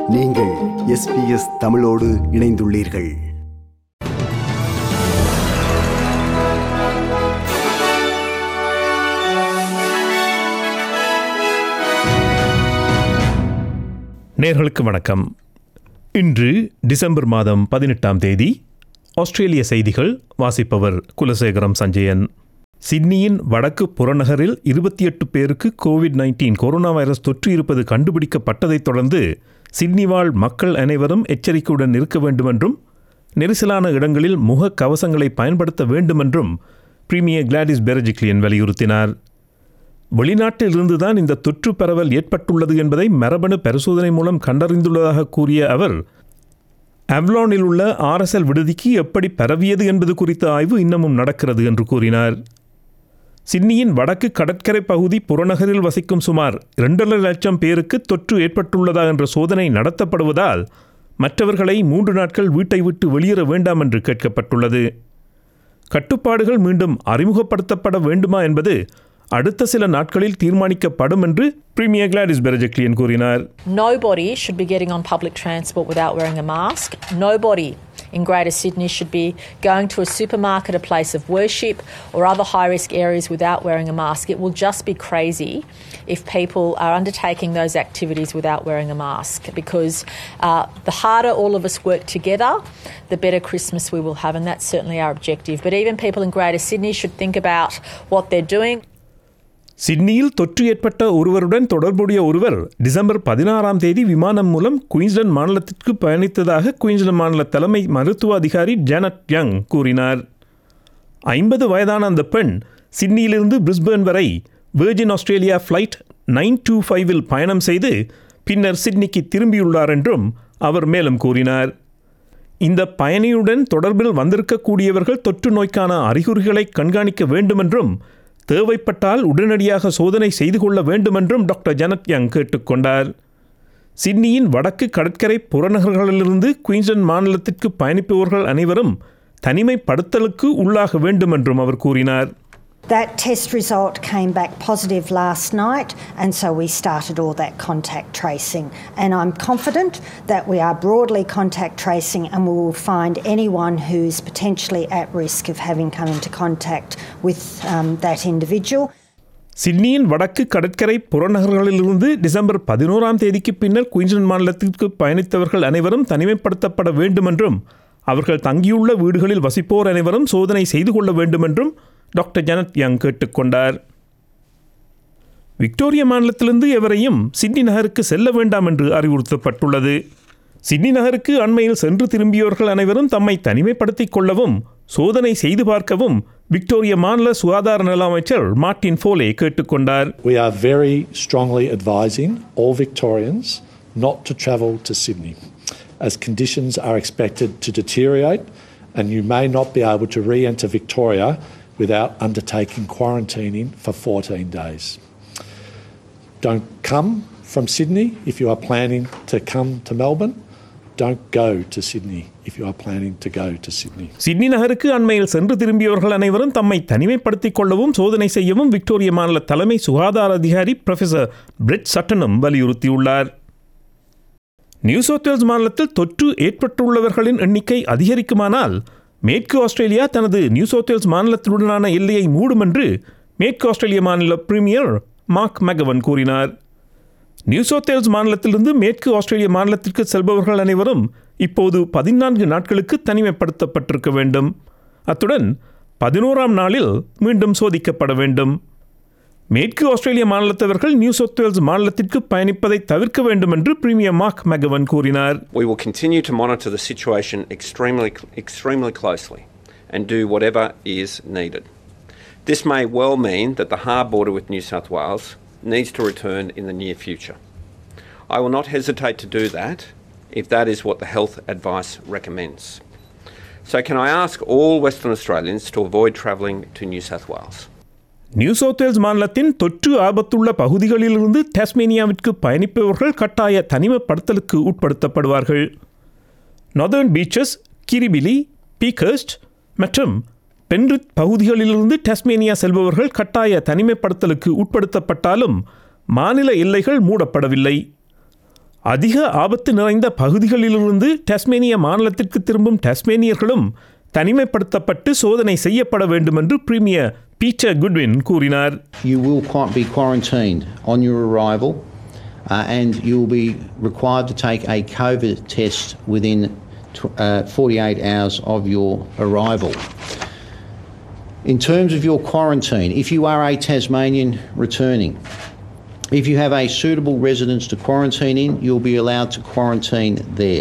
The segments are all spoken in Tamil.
நீங்கள் எஸ்பிஎஸ் தமிழோடு இணைந்துள்ளீர்கள் நேர்களுக்கு வணக்கம் இன்று டிசம்பர் மாதம் பதினெட்டாம் தேதி ஆஸ்திரேலிய செய்திகள் வாசிப்பவர் குலசேகரம் சஞ்சயன் சிட்னியின் வடக்கு புறநகரில் இருபத்தி எட்டு பேருக்கு கோவிட் நைன்டீன் கொரோனா வைரஸ் தொற்று இருப்பது கண்டுபிடிக்கப்பட்டதைத் தொடர்ந்து சிட்னி வாழ் மக்கள் அனைவரும் எச்சரிக்கையுடன் இருக்க வேண்டுமென்றும் நெரிசலான இடங்களில் முக கவசங்களை பயன்படுத்த வேண்டுமென்றும் பிரீமியர் கிளாடிஸ் பெரஜிக்லியன் வலியுறுத்தினார் வெளிநாட்டில் இருந்துதான் இந்த தொற்று பரவல் ஏற்பட்டுள்ளது என்பதை மரபணு பரிசோதனை மூலம் கண்டறிந்துள்ளதாக கூறிய அவர் அவ்லானில் உள்ள ஆர்எஸ்எல் விடுதிக்கு எப்படி பரவியது என்பது குறித்த ஆய்வு இன்னமும் நடக்கிறது என்று கூறினார் சிட்னியின் வடக்கு கடற்கரை பகுதி புறநகரில் வசிக்கும் சுமார் இரண்டரை லட்சம் பேருக்கு தொற்று ஏற்பட்டுள்ளதா என்ற சோதனை நடத்தப்படுவதால் மற்றவர்களை மூன்று நாட்கள் வீட்டை விட்டு வெளியேற வேண்டாம் என்று கேட்கப்பட்டுள்ளது கட்டுப்பாடுகள் மீண்டும் அறிமுகப்படுத்தப்பட வேண்டுமா என்பது அடுத்த சில நாட்களில் தீர்மானிக்கப்படும் என்று பிரீமியர் கிளாடிஸ் பெரஜக்லியன் கூறினார் Nobody should be getting on public transport without wearing a mask. Nobody in Greater Sydney should be going to a supermarket, a place of worship, or other high risk areas without wearing a mask. It will just be crazy if people are undertaking those activities without wearing a mask because uh, the harder all of us work together, the better Christmas we will have, and that's certainly our objective. But even people in Greater Sydney should think about what they're doing. சிட்னியில் தொற்று ஏற்பட்ட ஒருவருடன் தொடர்புடைய ஒருவர் டிசம்பர் பதினாறாம் தேதி விமானம் மூலம் குயின்ஸ்லாந்து மாநிலத்திற்கு பயணித்ததாக குயின்ஸ்லாந்து மாநில தலைமை மருத்துவ அதிகாரி ஜானட் யங் கூறினார் ஐம்பது வயதான அந்த பெண் சிட்னியிலிருந்து பிரிஸ்பேர்ன் வரை Virgin Australia flight nine two ஃபைவில் பயணம் செய்து பின்னர் சிட்னிக்கு திரும்பியுள்ளார் என்றும் அவர் மேலும் கூறினார் இந்த பயணியுடன் தொடர்பில் வந்திருக்கக்கூடியவர்கள் தொற்று நோய்க்கான அறிகுறிகளை கண்காணிக்க வேண்டுமென்றும் தேவைப்பட்டால் உடனடியாக சோதனை செய்து கொள்ள வேண்டுமென்றும் டாக்டர் ஜனத் யங் கேட்டுக்கொண்டார் சிட்னியின் வடக்கு கடற்கரை புறநகர்களிலிருந்து குயின்ஸ்லாந்து மாநிலத்திற்கு பயணிப்பவர்கள் அனைவரும் தனிமைப்படுத்தலுக்கு உள்ளாக வேண்டுமென்றும் அவர் கூறினார் That test result came back positive last night, and so we started all that contact tracing. And I'm confident that we are broadly contact tracing and we will find anyone who's potentially at risk of having come into contact with um, that individual. சிட்னியின் வடக்கு கடற்கரை புறநகர்களிலிருந்து டிசம்பர் பதினோராம் தேதிக்கு பின்னர் குயின்ஸ்லாந்து மாநிலத்திற்கு பயணித்தவர்கள் அனைவரும் தனிமைப்படுத்தப்பட வேண்டுமென்றும் அவர்கள் தங்கியுள்ள வீடுகளில் வசிப்போர் அனைவரும் சோதனை செய்து கொள்ள வேண்டுமென்றும் டாக்டர் ஜனத் யங் கேட்டுக்கொண்டார் விக்டோரியா மாநிலத்திலிருந்து எவரையும் சிட்னி நகருக்கு செல்ல வேண்டாம் என்று அறிவுறுத்தப்பட்டுள்ளது சிட்னி நகருக்கு அண்மையில் சென்று திரும்பியவர்கள் அனைவரும் தம்மை தனிமைப்படுத்திக் கொள்ளவும் சோதனை செய்து பார்க்கவும் விக்டோரியா மாநில சுகாதார நல அமைச்சர் மார்ட்டின் ஃபோலே கேட்டுக்கொண்டார் We are very strongly advising all Victorians not to travel to Sydney as conditions are expected to deteriorate and you may not be able to re enter Victoria without undertaking quarantining for 14 days. Don't come from Sydney if you are planning to come to Melbourne. Don't go to Sydney if you are planning to go to Sydney. Sydney நகருக்கு அண்மையில் சென்று திரும்பியவர்கள் அனைவரும் தம்மை தனிமைப்படுத்திக் கொள்ளவும் சோதனை செய்யவும் விக்டோரியா மாநில தலைமை சுகாதார அதிகாரி ப்ரொஃபசர் பிரெட் சட்டனும் வலியுறுத்தியுள்ளார் நியூ சவுத் வேல்ஸ் மாநிலத்தில் தொற்று ஏற்பட்டுள்ளவர்களின் எண்ணிக்கை அதிகரிக்குமானால் மேற்கு ஆஸ்திரேலியா தனது நியூ சவுத் வேல்ஸ் மாநிலத்துடனான எல்லையை மூடும் என்று மேற்கு ஆஸ்திரேலிய மாநில பிரீமியர் மார்க் மெகவன் கூறினார் நியூ சவுத் வேல்ஸ் மாநிலத்திலிருந்து மேற்கு ஆஸ்திரேலிய மாநிலத்திற்கு செல்பவர்கள் அனைவரும் இப்போது பதினான்கு நாட்களுக்கு தனிமைப்படுத்தப்பட்டிருக்க வேண்டும் அத்துடன் பதினோராம் நாளில் மீண்டும் சோதிக்கப்பட வேண்டும் மேற்கு ஆஸ்திரேலிய மாநிலத்தவர்கள் நியூ சவுத் வேல்ஸ் மாநிலத்திற்கு பயணிப்பதை தவிர்க்க வேண்டும் என்று பிரீமியர் மார்க் மெகவன் கூறினார் We will continue to monitor the situation extremely, extremely closely and do whatever is needed. This may well mean that the hard border with New South Wales needs to return in the near future. I will not hesitate to do that if that is what the health advice recommends. So, can I ask all Western Australians to avoid travelling to New South Wales? New South Wales மாநிலத்தின் தொற்று ஆபத்துள்ள பகுதிகளிலிருந்து டாஸ்மேனியாவிற்கு பயணிப்பவர்கள் கட்டாய தனிமைப்படுத்தலுக்கு உட்படுத்தப்படுவார்கள் நார்தர்ன் பீச்சஸ் கிரிபிலி பீக்கர்ஸ்ட் மற்றும் பென்ரித் பகுதிகளிலிருந்து டாஸ்மேனியா செல்பவர்கள் கட்டாய தனிமைப்படுத்தலுக்கு உட்படுத்தப்பட்டாலும் மாநில எல்லைகள் மூடப்படவில்லை அதிக ஆபத்து நிறைந்த பகுதிகளிலிருந்து டஸ்மேனிய மாநிலத்திற்கு திரும்பும் டஸ்மேனியர்களும் தனிமைப்படுத்தப்பட்டு சோதனை செய்யப்பட வேண்டும் என்று பிரீமியர் பீட்டர் குட்வின் கூறினார் You will qui- be quarantined on your arrival uh, and you will be required to take a COVID test within tw- uh, 48 hours of your arrival. In terms of your quarantine, if you are a Tasmanian returning, if you have a suitable residence to quarantine in, you'll be allowed to quarantine there.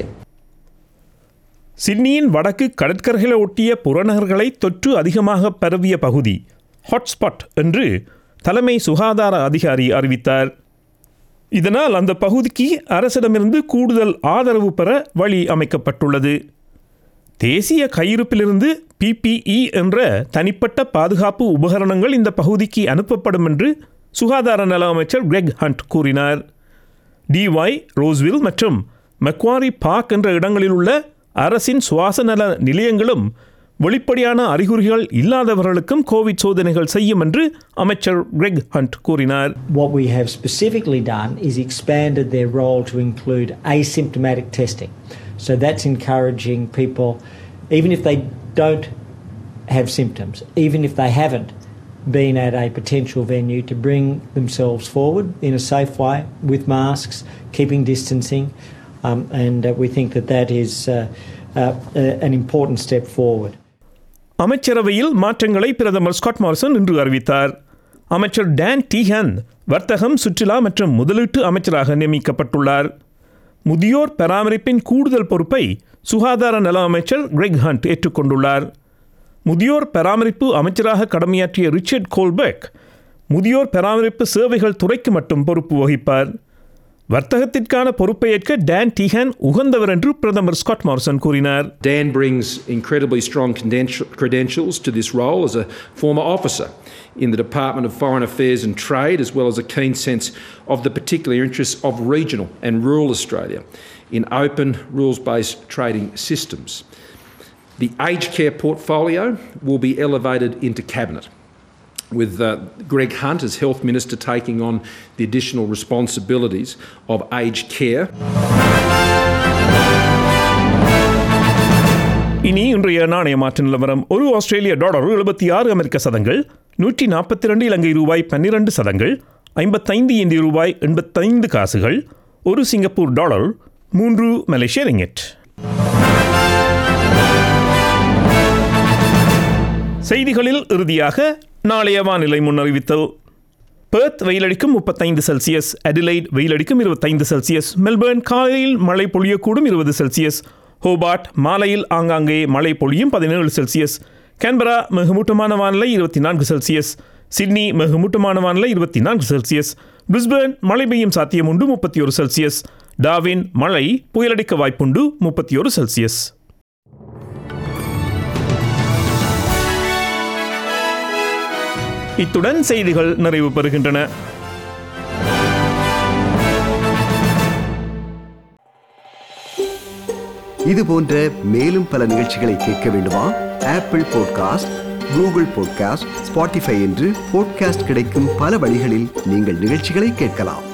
சிட்னியின் வடக்கு கடற்கரைகளை ஒட்டிய புறநகர்களை தொற்று அதிகமாக பரவிய பகுதி ஹாட்ஸ்பாட் என்று தலைமை சுகாதார அதிகாரி அறிவித்தார் இதனால் அந்த பகுதிக்கு அரசிடமிருந்து கூடுதல் ஆதரவு பெற வழி அமைக்கப்பட்டுள்ளது தேசிய கையிருப்பிலிருந்து பிபிஇ என்ற தனிப்பட்ட பாதுகாப்பு உபகரணங்கள் இந்த பகுதிக்கு அனுப்பப்படும் என்று சுகாதார நல அமைச்சர் கிரெக் ஹண்ட் கூறினார் டிஒய் ரோஸ்வில் மற்றும் மெக்வாரி பார்க் என்ற இடங்களில் உள்ள அரசின் சுவாச நல நிலையங்களும் வெளிப்படையான அறிகுறிகள் இல்லாதவர்களுக்கும் கோவிட் சோதனைகள் செய்யும் என்று அமைச்சர் கிரெக் ஹண்ட் கூறினார் What we have specifically done is expanded their role to include asymptomatic testing. So that's encouraging people, even if they don't have symptoms, even if they haven't been at a potential venue, to bring themselves forward in a safe way with masks, keeping distancing, um, and uh, we think that that is uh, uh, uh, an important step forward. அமைச்சரவையில் மாற்றங்களை பிரதமர் ஸ்காட் மாரிசன் இன்று அறிவித்தார் அமைச்சர் டான் டீஹன் வர்த்தகம் சுற்றுலா மற்றும் முதலீட்டு அமைச்சராக நியமிக்கப்பட்டுள்ளார் முதியோர் பராமரிப்பின் கூடுதல் பொறுப்பை சுகாதார நல அமைச்சர் கிரெக் ஹண்ட் ஏற்றுக்கொண்டுள்ளார் முதியோர் பராமரிப்பு அமைச்சராக கடமையாற்றிய ரிச்சர்ட் கோல்பெக் முதியோர் பராமரிப்பு சேவைகள் துறைக்கு மட்டும் பொறுப்பு வகிப்பார் வர்த்தகத்திற்கான பொறுப்பை ஏற்க டான் டீஹன் உகந்தவர் என்று பிரதமர் ஸ்காட் மாரிசன் கூறினார் Dan brings incredibly strong credenti- credentials to this role as a former officer in the Department of Foreign Affairs and Trade, as well as a keen sense of the particular interests of regional and rural Australia in open, rules based trading systems. The aged care portfolio will be elevated into Cabinet. With uh, Greg Hunt as Health Minister taking on the additional responsibilities of aged care. இனி இன்றைய நாணய மாற்று நிலவரம் ஒரு ஆஸ்திரேலிய டாலர் எழுபத்தி ஆறு அமெரிக்க சதங்கள் நூற்றி நாற்பத்தி ரெண்டு இலங்கை ரூபாய் பன்னிரண்டு சதங்கள் ஐம்பத்தைந்து இந்திய ரூபாய் எண்பத்தைந்து காசுகள் ஒரு சிங்கப்பூர் டாலர் மூன்று மலேசிய ரிங்கெட் செய்திகளில் இறுதியாக நாளைய வானிலை முன்னறிவித்தல் பெர்த் வெயிலடிக்கும் முப்பத்தைந்து செல்சியஸ் அடிலைட் வெயிலடிக்கும் இருபத்தைந்து செல்சியஸ் மெல்பர்ன் காலையில் மழை பொழியக்கூடும் இருபது செல்சியஸ் ஹோபார்ட் மாலையில் ஆங்காங்கே மழை பொழியும் பதினேழு செல்சியஸ் கேன்பரா மிகமூட்டமான வானிலை இருபத்தி நான்கு செல்சியஸ் சிட்னி மிகமூட்டமான வானிலை இருபத்தி நான்கு செல்சியஸ் பிரிஸ்பேர்ன் மழை பெய்யும் சாத்தியம் உண்டு முப்பத்தி ஒரு செல்சியஸ் டாவின் மழை புயலடிக்க வாய்ப்புண்டு முப்பத்தி ஒரு செல்சியஸ் இத்துடன் செய்திகள் நிறைவு பெறுகின்றன இது போன்ற மேலும் பல நிகழ்ச்சிகளை கேட்க வேண்டுமா Apple podcast Google podcast Spotify என்று பாட்காஸ்ட் கிடைக்கும் பல வழிகளில் நீங்கள் நிகழ்ச்சிகளை கேட்கலாம்